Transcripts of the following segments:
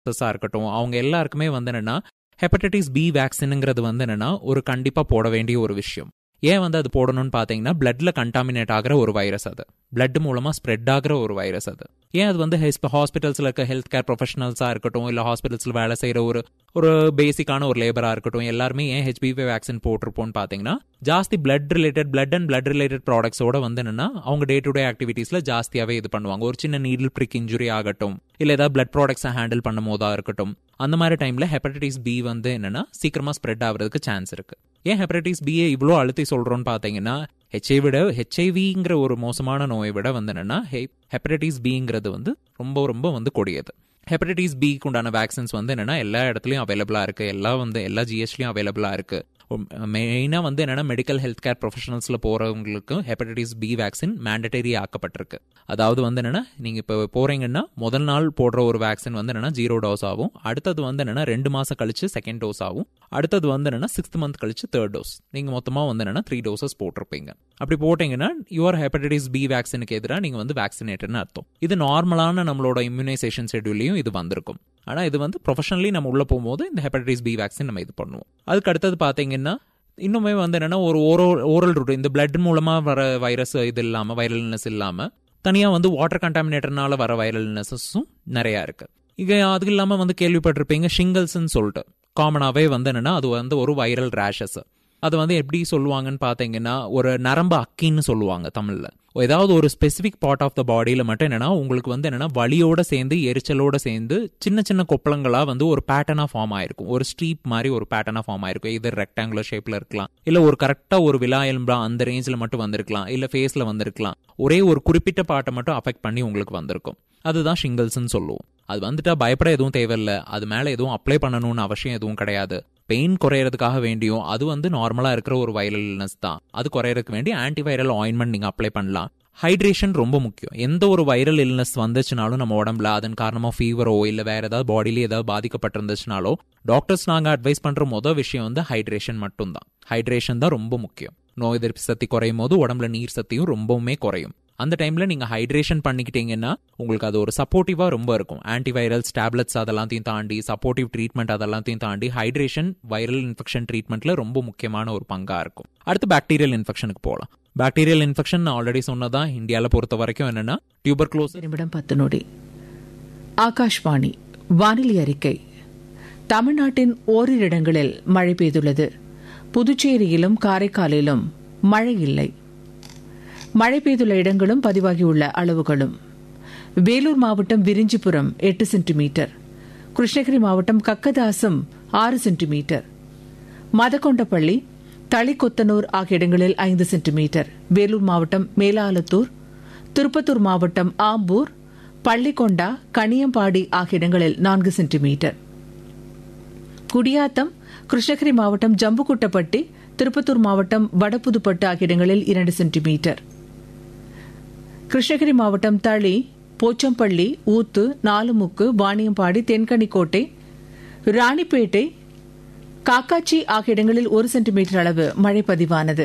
டாக்டர்ஸாக இருக்கட்டும் அவங்க எல்லாருக்குமே வந்து என்னன்னா ஹெப்படைட்டிஸ் பி வேக்சினுங்கிறது வந்து என்னன்னா ஒரு கண்டிப்பாக போட வேண்டிய ஒரு விஷயம் ஏன் வந்து அது போடணும்னு பார்த்தீங்கன்னா பிளட்ல கண்டாமினேட் ஆகிற ஒரு வைரஸ் அது பிளட் மூலமாக ஸ்ப்ரெட் ஆகிற ஒரு வைரஸ் அது ஏன் அது வந்து ஹாஸ்பிட்டல்ஸில் இருக்க ஹெல்த் கேர் ப்ரொஃபஷனல்ஸாக இருக்கட்டும் இல்லை ஹாஸ்பிட்டல்ஸில் வேலை செய்கிற ஒரு ஒரு பேசிக்கான ஒரு லேபராக இருக்கட்டும் எல்லாருமே ஏன் ஹெச்பிவி வேக்சின் போட்டிருப்போம்னு பார்த்தீங்கன்னா ஜாஸ்தி blood related blood and blood related ப்ராடக்ட்ஸோட வந்து என்னன்னா அவங்க டே டு டே ஆக்டிவிட்டீஸில் ஜாஸ்தியாகவே இது பண்ணுவாங்க ஒரு சின்ன நீடில் ப்ரிக் இன்ஜுரி ஆகட்டும் இல்லை ஏதாவது பிளட் ப்ராடக்ட்ஸை ஹேண்டில் பண்ணும் போதாக இருக்கட்டும் அந்த மாதிரி டைமில் ஹெப்படைட்டிஸ் பி வந்து என்னன்னா சீக்கிரமாக ஸ்ப்ரெட் ஆகிறதுக்கு சான்ஸ் இருக்கு ஏன் ஹெப்படைட்டிஸ் பியை இவ்வளோ அழுத்தி சொல்கிறோன்னு பார்த்தீங்கன்னா ஹெச்ஐ விட ஹெச்ஐவிங்கிற ஒரு மோசமான நோயை விட வந்து என்னன்னா ஹெப்படைட்டிஸ் பிங்கிறது வந்து ரொம்ப ரொம்ப வந்து கொடியது ஹெப்படைட்டிஸ் பிக்கு உண்டான வேக்சின்ஸ் வந்து என்னன்னா எல்லா இடத்துலையும் அவைலபிளாக இருக்கு எல்லா வந்து எல்லா ஜிஎஸ்டிலையும் அவைலபிளாக இருக்கு மெயினாக வந்து என்னன்னா மெடிக்கல் ஹெல்த் கேர் ப்ரொஃபஷனல்ஸில் போகிறவங்களுக்கு ஹெப்படைட்டிஸ் பி வேக்சின் மேண்டட்டரி ஆக்கப்பட்டிருக்கு அதாவது வந்து என்னன்னா நீங்கள் இப்போ போகிறீங்கன்னா முதல் நாள் போடுற ஒரு வேக்சின் வந்து என்னன்னா ஜீரோ டோஸ் ஆகும் அடுத்தது வந்து என்னன்னா ரெண்டு மாதம் கழிச்சு செகண்ட் டோஸ் ஆகும் அடுத்தது வந்து என்னன்னா சிக்ஸ்த் மந்த் கழிச்சு தேர்ட் டோஸ் நீங்கள் மொத்தமாக வந்து என்னன்னா த்ரீ டோசஸ் போட்டிருப்பீங்க அப்படி போட்டிங்கன்னா யுவர் ஹெப்படைட்டிஸ் பி வேக்சினுக்கு எதிராக நீங்கள் வந்து வேக்சினேட்டட்னு அர்த்தம் இது நார்மலான நம்மளோட இம்யூனைசேஷன் ஷெட்யூல்லையும் இது வந்திருக்கும் ஆனால் இது வந்து ப்ரொஃபஷனலி நம்ம உள்ளே போகும்போது இந்த ஹெப்படைட்டிஸ் பி வேக்சின் நம்ம இது பண்ணுவோம் அதுக்கு அடுத்தது பார்த்தீங்கன்னா இன்னுமே வந்து என்னன்னா ஒரு ஓரோ ஓரல் ரூட் இந்த பிளட் மூலமாக வர வைரஸ் இது இல்லாமல் வைரல்னஸ் இல்லாமல் தனியாக வந்து வாட்டர் கண்டாமினேட்டர்னால வர வைரல்னஸஸும் நிறையா இருக்கு இங்கே அது இல்லாமல் வந்து கேள்விப்பட்டிருப்பீங்க ஷிங்கல்ஸ்ன்னு சொல்லிட்டு காமனாகவே வந்து என்னன்னா அது வந்து ஒரு வைரல் ரேஷஸ் அது வந்து எப்படி சொல்லுவாங்கன்னு பார்த்தீங்கன்னா ஒரு நரம்பு அக்கின்னு சொல்லுவாங்க தமிழில் ஏதாவது ஒரு ஸ்பெசிஃபிக் பார்ட் ஆஃப் த பாடியில் மட்டும் என்னன்னா உங்களுக்கு வந்து என்னன்னா வலியோட சேர்ந்து எரிச்சலோட சேர்ந்து சின்ன சின்ன கொப்பளங்களாக வந்து ஒரு பேட்டர்னாக ஃபார்ம் ஆயிருக்கும் ஒரு ஸ்ட்ரீப் மாதிரி ஒரு பேட்டர்னாக ஃபார்ம் ஆயிருக்கும் இது ரெக்டாங்குலர் ஷேப்பில் இருக்கலாம் இல்லை ஒரு கரெக்டாக ஒரு விழா எலும்பா அந்த ரேஞ்சில் மட்டும் வந்திருக்கலாம் இல்லை ஃபேஸில் வந்திருக்கலாம் ஒரே ஒரு குறிப்பிட்ட பாட்டை மட்டும் அஃபெக்ட் பண்ணி உங்களுக்கு வந்திருக்கும் அதுதான் ஷிங்கல்ஸ்ன்னு சொல்லுவோம் அது வந்துட்டா பயப்பட எதுவும் தேவையில்லை அது மேலே எதுவும் அப்ளை பண்ணணும்னு அவசியம் எதுவும் கிடையாது பெயின் குறையறதுக்காக வேண்டியும் அது வந்து நார்மலாக இருக்கிற ஒரு வைரல் இல்னஸ் தான் அது குறையறதுக்கு வேண்டி ஆன்டிவைரல் ஆயின்மெண்ட் நீங்கள் அப்ளை பண்ணலாம் ஹைட்ரேஷன் ரொம்ப முக்கியம் எந்த ஒரு வைரல் இல்னஸ் வந்துச்சுனாலும் நம்ம உடம்புல அதன் காரணமாக ஃபீவரோ இல்லை வேற ஏதாவது பாடியில ஏதாவது பாதிக்கப்பட்டிருந்துச்சுனாலோ டாக்டர்ஸ் நாங்கள் அட்வைஸ் பண்ணுற மொதல் விஷயம் வந்து ஹைட்ரேஷன் மட்டும்தான் ஹைட்ரேஷன் தான் ரொம்ப முக்கியம் நோய் எதிர்ப்பு சக்தி குறையும் போது உடம்புல நீர் சக்தியும் ரொம்பவுமே குறையும் அந்த டைம்ல நீங்க ஹைட்ரேஷன் பண்ணிக்கிட்டீங்கன்னா உங்களுக்கு அது ஒரு சப்போர்ட்டிவா ரொம்ப இருக்கும் ஆன்டிவைரல்ஸ் டேப்லெட்ஸ் அதெல்லாத்தையும் தாண்டி சப்போர்ட்டிவ் ட்ரீட்மெண்ட் அதெல்லாத்தையும் தாண்டி ஹைட்ரேஷன் வைரல் இன்ஃபெக்ஷன் ட்ரீட்மெண்ட்ல ரொம்ப முக்கியமான ஒரு பங்கா இருக்கும் அடுத்து பாக்டீரியல் இன்ஃபெக்ஷனுக்கு போகலாம் பாக்டீரியல் இன்ஃபெக்ஷன் ஆல்ரெடி சொன்னதான் இந்தியாவில் பொறுத்த வரைக்கும் என்னன்னா டியூபர் க்ளோஸ் நிமிடம் பத்து நொடி ஆகாஷ்வாணி வானிலை அறிக்கை தமிழ்நாட்டின் ஓரிரு இடங்களில் மழை பெய்துள்ளது புதுச்சேரியிலும் காரைக்காலிலும் மழை இல்லை மழை பெய்துள்ள இடங்களும் பதிவாகியுள்ள அளவுகளும் வேலூர் மாவட்டம் விரிஞ்சிபுரம் எட்டு சென்டிமீட்டர் கிருஷ்ணகிரி மாவட்டம் கக்கதாசம் ஆறு சென்டிமீட்டர் மதக்கொண்டப்பள்ளி தளிக்கொத்தனூர் ஆகிய இடங்களில் ஐந்து சென்டிமீட்டர் வேலூர் மாவட்டம் மேலாலத்தூர் திருப்பத்தூர் மாவட்டம் ஆம்பூர் பள்ளிக்கொண்டா கனியம்பாடி ஆகிய இடங்களில் நான்கு சென்டிமீட்டர் குடியாத்தம் கிருஷ்ணகிரி மாவட்டம் ஜம்புக்குட்டப்பட்டி திருப்பத்தூர் மாவட்டம் வடப்புதுப்பட்டு ஆகிய இடங்களில் இரண்டு சென்டிமீட்டர் கிருஷ்ணகிரி மாவட்டம் தளி போச்சம்பள்ளி ஊத்து நாலுமுக்கு வாணியம்பாடி தென்கனிக்கோட்டை ராணிப்பேட்டை காக்காச்சி ஆகிய இடங்களில் ஒரு சென்டிமீட்டர் அளவு மழை பதிவானது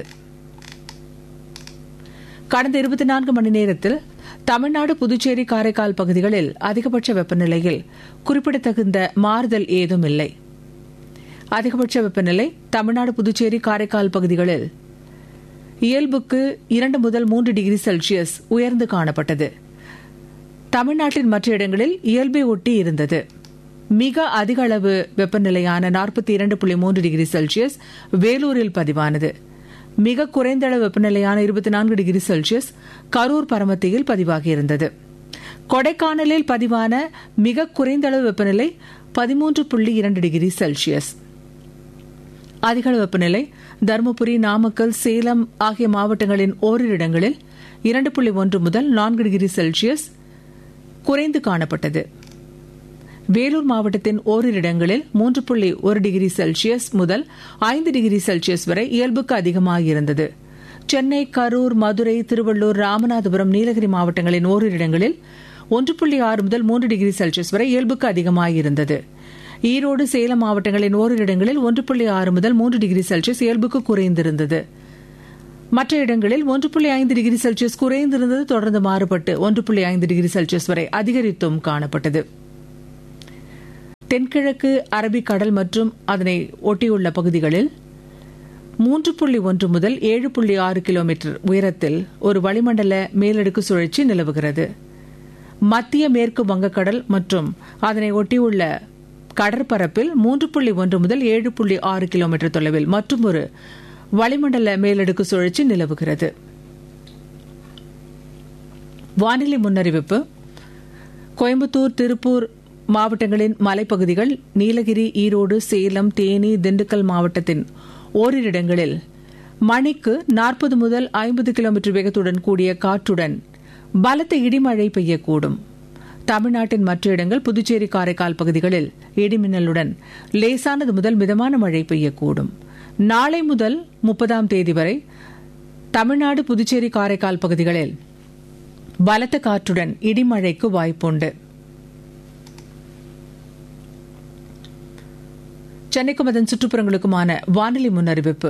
கடந்த இருபத்தி நான்கு மணி நேரத்தில் தமிழ்நாடு புதுச்சேரி காரைக்கால் பகுதிகளில் அதிகபட்ச வெப்பநிலையில் குறிப்பிடத்தகுந்த மாறுதல் ஏதும் இல்லை அதிகபட்ச வெப்பநிலை தமிழ்நாடு புதுச்சேரி காரைக்கால் பகுதிகளில் இயல்புக்கு இரண்டு முதல் மூன்று டிகிரி செல்சியஸ் உயர்ந்து காணப்பட்டது தமிழ்நாட்டின் மற்ற இடங்களில் இயல்பை ஒட்டி இருந்தது மிக அதிக அளவு வெப்பநிலையான நாற்பத்தி இரண்டு புள்ளி மூன்று டிகிரி செல்சியஸ் வேலூரில் பதிவானது மிக குறைந்த அளவு வெப்பநிலையான இருபத்தி நான்கு டிகிரி செல்சியஸ் கரூர் பரமத்தியில் பதிவாகியிருந்தது கொடைக்கானலில் பதிவான மிக குறைந்த அளவு வெப்பநிலை பதிமூன்று புள்ளி இரண்டு டிகிரி செல்சியஸ் அதிகளவு வெப்பநிலை தருமபுரி நாமக்கல் சேலம் ஆகிய மாவட்டங்களின் ஓரிரு இடங்களில் இரண்டு புள்ளி ஒன்று முதல் நான்கு டிகிரி செல்சியஸ் குறைந்து காணப்பட்டது வேலூர் மாவட்டத்தின் ஓரிரு இடங்களில் மூன்று புள்ளி ஒரு டிகிரி செல்சியஸ் முதல் ஐந்து டிகிரி செல்சியஸ் வரை இயல்புக்கு அதிகமாக இருந்தது சென்னை கரூர் மதுரை திருவள்ளூர் ராமநாதபுரம் நீலகிரி மாவட்டங்களின் ஓரிரு இடங்களில் ஒன்று புள்ளி ஆறு முதல் மூன்று டிகிரி செல்சியஸ் வரை இயல்புக்கு அதிகமாக இருந்தது ஈரோடு சேலம் மாவட்டங்களின் ஓரிரு இடங்களில் ஒன்று புள்ளி ஆறு முதல் மூன்று டிகிரி செல்சியஸ் இயல்புக்கு குறைந்திருந்தது மற்ற இடங்களில் ஒன்று புள்ளி ஐந்து டிகிரி செல்சியஸ் குறைந்திருந்தது தொடர்ந்து மாறுபட்டு ஒன்று புள்ளி ஐந்து டிகிரி செல்சியஸ் வரை அதிகரித்தும் காணப்பட்டது தென்கிழக்கு அரபிக்கடல் மற்றும் அதனை ஒட்டியுள்ள பகுதிகளில் மூன்று புள்ளி ஒன்று முதல் ஏழு புள்ளி ஆறு கிலோமீட்டர் உயரத்தில் ஒரு வளிமண்டல மேலடுக்கு சுழற்சி நிலவுகிறது மத்திய மேற்கு வங்கக்கடல் மற்றும் அதனை ஒட்டியுள்ள கடற்பரப்பில் மூன்று புள்ளி ஒன்று முதல் ஏழு புள்ளி ஆறு கிலோமீட்டர் தொலைவில் மற்றும் ஒரு வளிமண்டல மேலடுக்கு சுழற்சி நிலவுகிறது வானிலை முன்னறிவிப்பு கோயம்புத்தூர் திருப்பூர் மாவட்டங்களின் மலைப்பகுதிகள் நீலகிரி ஈரோடு சேலம் தேனி திண்டுக்கல் மாவட்டத்தின் ஓரிரு இடங்களில் மணிக்கு நாற்பது முதல் ஐம்பது கிலோமீட்டர் வேகத்துடன் கூடிய காற்றுடன் பலத்த இடிமழை பெய்யக்கூடும் தமிழ்நாட்டின் மற்ற இடங்கள் புதுச்சேரி காரைக்கால் பகுதிகளில் இடிமின்னலுடன் லேசானது முதல் மிதமான மழை பெய்யக்கூடும் நாளை முதல் முப்பதாம் தேதி வரை தமிழ்நாடு புதுச்சேரி காரைக்கால் பகுதிகளில் பலத்த காற்றுடன் இடிமழைக்கு வாய்ப்புண்டு சென்னைக்கும் அதன் சுற்றுப்புறங்களுக்குமான வானிலை முன்னறிவிப்பு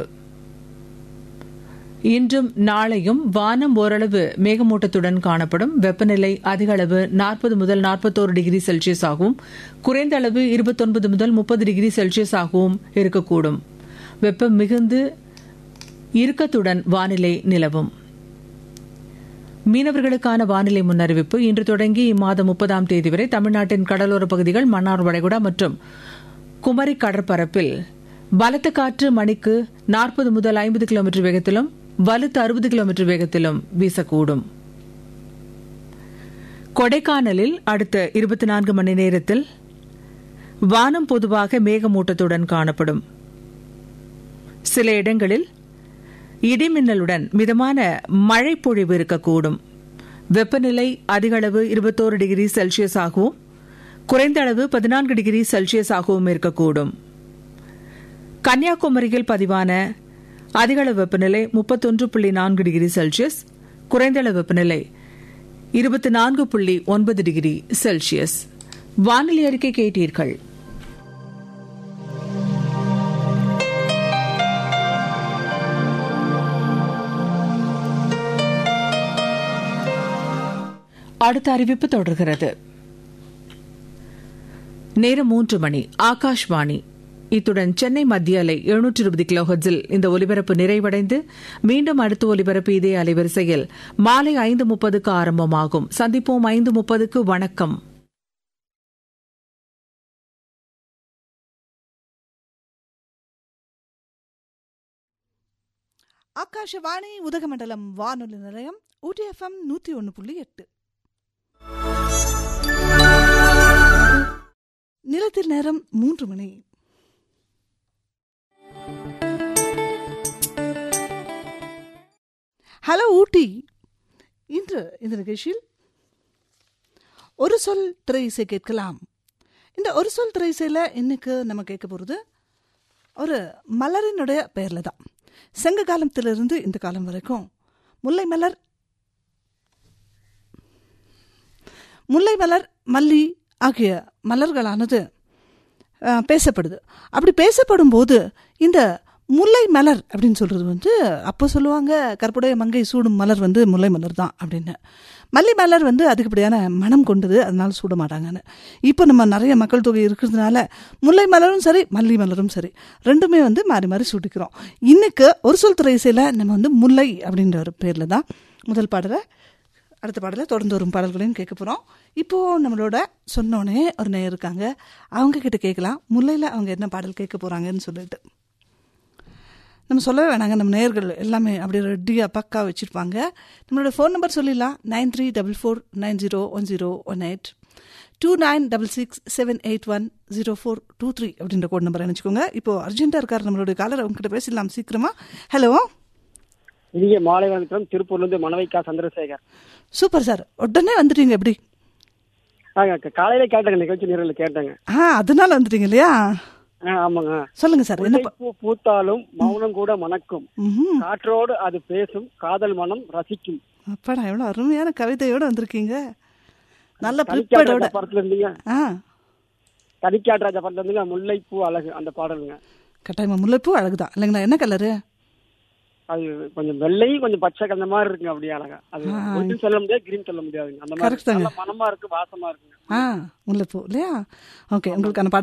இன்றும் நாளையும் வானம் ஓரளவு மேகமூட்டத்துடன் காணப்படும் வெப்பநிலை அதிக அளவு நாற்பது முதல் நாற்பத்தோரு டிகிரி செல்சியஸ் ஆகவும் குறைந்த அளவு இருபத்தொன்பது முதல் முப்பது டிகிரி செல்சியஸ் ஆகவும் இருக்கக்கூடும் வெப்பம் மிகுந்து இறுக்கத்துடன் வானிலை நிலவும் மீனவர்களுக்கான வானிலை முன்னறிவிப்பு இன்று தொடங்கி இம்மாதம் முப்பதாம் தேதி வரை தமிழ்நாட்டின் கடலோர பகுதிகள் மன்னார் வளைகுடா மற்றும் குமரி கடற்பரப்பில் பலத்த காற்று மணிக்கு நாற்பது முதல் ஐம்பது கிலோமீட்டர் வேகத்திலும் வலுத்து அறுபது கிலோமீட்டர் வேகத்திலும் வீசக்கூடும் கொடைக்கானலில் அடுத்த இருபத்தி நான்கு மணி நேரத்தில் வானம் பொதுவாக மேகமூட்டத்துடன் காணப்படும் சில இடங்களில் இடிமின்னலுடன் மிதமான மழை பொழிவு இருக்கக்கூடும் வெப்பநிலை அதிகளவு இருபத்தோரு டிகிரி செல்சியஸ் ஆகவும் குறைந்த அளவு பதினான்கு டிகிரி செல்சியஸ் ஆகவும் இருக்கக்கூடும் கன்னியாகுமரியில் பதிவான அதிகளவு வெப்பநிலை முப்பத்தொன்று புள்ளி நான்கு டிகிரி செல்சியஸ் குறைந்த அளவு வெப்பநிலை இருபத்தி நான்கு புள்ளி ஒன்பது டிகிரி செல்சியஸ் வானிலை அறிக்கை கேட்டீர்கள் அடுத்த அறிவிப்பு தொடர்கிறது நேரம் மூன்று மணி ஆகாஷ்வாணி இத்துடன் சென்னை மத்திய அலை எழுநூற்று இருபது கிலோஹர்ட்ஸில் இந்த ஒலிபரப்பு நிறைவடைந்து மீண்டும் அடுத்த ஒலிபரப்பு இதே அலைவரிசையில் மாலை ஐந்து முப்பதுக்கு ஆரம்பமாகும் சந்திப்போம் ஐந்து முப்பதுக்கு வணக்கம் ஆகாஷவாணி உதகமண்டலம் வானொலி நிலையம் ஊட்டி எஃப்எம் நூத்தி ஒன்னு புள்ளி எட்டு நிலத்தில் நேரம் மூன்று மணி ஹலோ ஊட்டி இன்று இந்த நிகழ்ச்சியில் ஒரு சொல் திரை இசை கேட்கலாம் இந்த ஒரு சொல் திரை இசையில் இன்னைக்கு நம்ம கேட்க போகிறது ஒரு மலரினுடைய பெயரில் தான் சங்க காலத்திலிருந்து இந்த காலம் வரைக்கும் முல்லை மலர் முல்லை மலர் மல்லி ஆகிய மலர்களானது அஹ், பேசப்படுது அப்படி பேசப்படும் போது இந்த முல்லை மலர் அப்படின்னு சொல்றது வந்து அப்போ சொல்லுவாங்க கற்புடைய மங்கை சூடும் மலர் வந்து முல்லை மலர் தான் அப்படின்னு மல்லி மலர் வந்து அதிகப்படியான மனம் கொண்டது அதனால சூட மாட்டாங்கன்னு இப்போ நம்ம நிறைய மக்கள் தொகை இருக்கிறதுனால முல்லை மலரும் சரி மல்லி மலரும் சரி ரெண்டுமே வந்து மாறி மாறி சூட்டிக்கிறோம் இன்னைக்கு ஒரு சொல் துறை இசையில் நம்ம வந்து முல்லை அப்படின்ற ஒரு பேரில் தான் முதல் பாடலை அடுத்த பாடலில் தொடர்ந்து வரும் பாடல்களையும் கேட்க போகிறோம் இப்போது நம்மளோட சொன்னோன்னே ஒரு நேயர் இருக்காங்க அவங்க கிட்ட கேட்கலாம் முல்லையில் அவங்க என்ன பாடல் கேட்க போகிறாங்கன்னு சொல்லிட்டு நம்ம சொல்லவே வேணாங்க நம்ம நேயர்கள் எல்லாமே அப்படியே ரெடியாக பக்கா வச்சுருப்பாங்க நம்மளோட ஃபோன் நம்பர் சொல்லிடலாம் nine three double four nine zero one zero one eight two nine double six seven eight one zero four two three அப்படின்ற கோட் நம்பர் நினச்சிக்கோங்க இப்போ அர்ஜென்ட்டாக இருக்கார் நம்மளுடைய காலர் அவங்ககிட்ட பேசிடலாம் சீக்கிரமா ஹலோ இனிய மாலை வணக்கம் திருப்பூர்லேருந்து மணவைக்கா சந்திரசேகர் சூப்பர் சார் உடனே வந்துட்டீங்க எப்படி ஆங்க காலையில கேட்டேங்க நிகழ்ச்சி நிரல் கேட்டேங்க ஆ அதனால வந்துட்டீங்க இல்லையா ஆ, ஆமாங்க சொல்லுங்க சார் என்ன ப- பூ பூத்தாலும் மௌனம் கூட மணக்கும் ம்ஹும். காற்றோடு அது பேசும் காதல் மனம் ரசிக்கும் அப்பாடா எவ்வளோ அருமையான கவிதையோட வந்திருக்கீங்க நல்ல தனிக்காட் ப்ரிப்பேர்டோட ராஜா படத்துல இருந்தீங்க ஆ தனிக்காட் ராஜா படத்துல இருந்துங்க முல்லைப்பூ அழகு அந்த பாடலுங்க கட்டாயமா முல்லைப்பூ அழகுதான் இல்லைங்களா என்ன கலரு அது கொஞ்சம் வெள்ளையும் கொஞ்சம் பச்சை கலந்த மாதிரி இருக்குங்க அப்படியே அழகா அது ஆ. ஒயிட்னு சொல்ல முடியாது கிரீன் சொல்ல முடியாதுங்க அந்த Correct மாதிரி தாங்க. நல்ல மனமா இருக்கு வாசமா இருக்குங்க ஆ முல்லைப்பூ இல்லையா ஓகே உங்களுக்கான பாடல்